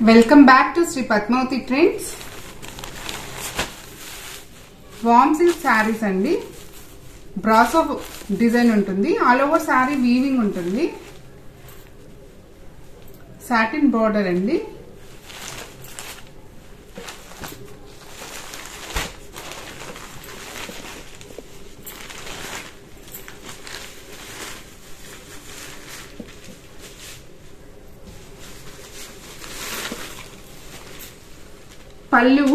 Welcome back to Shri Padmavathi trends warm silk saris అండి బ్రాసో design ఉంటుంది ఆల్ ఓవర్ శారీ వీవింగ్ ఉంటుంది సాటిన్ బార్డర్ అండి పళ్ళు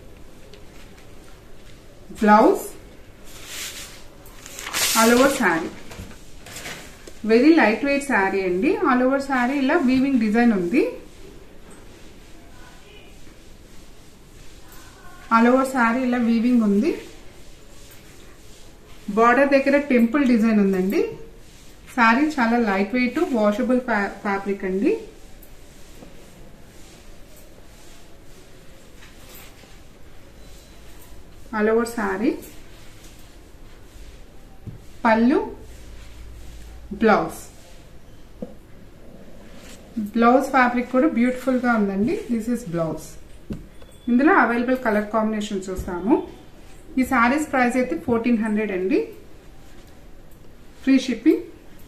blouse all over sari very light weight sari అండి ఆల్ ఓవర్ శారీ ఇలా వీవింగ్ డిజైన్ ఉంది ఆల్ ఓవర్ శారీ ఇలా వీవింగ్ ఉంది బార్డర్ దగ్గర టెంపుల్ డిజైన్ ఉందండి శారీ చాలా లైట్ వెయిట్ వాషబుల్ ఫ్యాబ్రిక్ అండి ఆల్ ఓవర్ శారీ పళ్ళు బ్లౌజ్ బ్లౌజ్ ఫ్యాబ్రిక్ కూడా బ్యూటిఫుల్ గా ఉందండి దిస్ ఇస్ బ్లౌజ్ ఇందులో అవైలబుల్ కలర్ కాంబినేషన్ చూస్తాము ఈ శారీస్ ప్రైస్ అయితే ఫోర్టీన్ హండ్రెడ్ అండి free shipping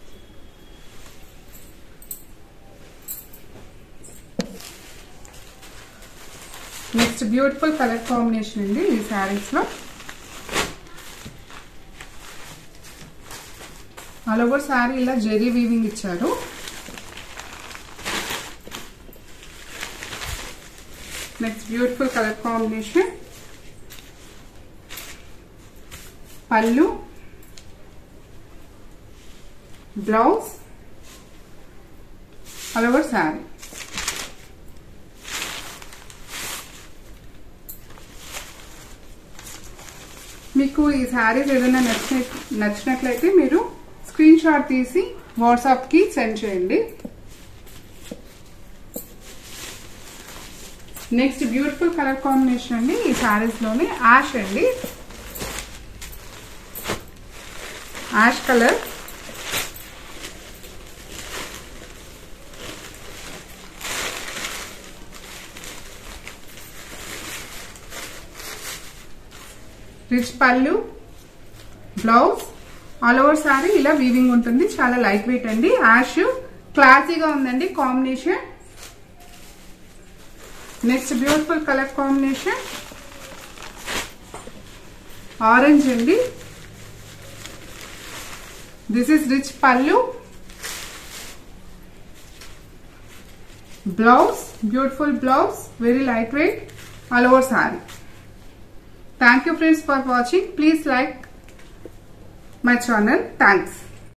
next beautiful colour combination అండి ఈ శారీస్ లో ఆల్ ఓవర్ శారీ ఇలా జెరీ వీవింగ్ ఇచ్చారు నెక్స్ట్ బ్యూటిఫుల్ కలర్ కాంబినేషన్ పళ్ళు బ్లౌజ్ ఆల్ ఓవర్ శారీ మీకు ఈ శారీస్ ఏదైనా నచ్చిన నచ్చినట్లయితే మీరు స్క్రీన్ షాట్ తీసి వాట్సాప్ కి సెండ్ చేయండి నెక్స్ట్ బ్యూటిఫుల్ కలర్ కాంబినేషన్ అండి ఈ శారీస్ లోనే యాష్ అండి యాష్ కలర్ రిచ్ పళ్ళు బ్లౌజ్ ఆల్ ఓవర్ శారీ ఇలా వీవింగ్ ఉంటుంది చాలా లైట్ వెయిట్ అండి యాష్ క్లాసీగా ఉందండి combination next beautiful colour combination orange అండి దిస్ ఇస్ రిచ్ పళ్ళు blouse beautiful blouse very light weight all over sari Thank you friends for watching. Please like my channel. Thanks.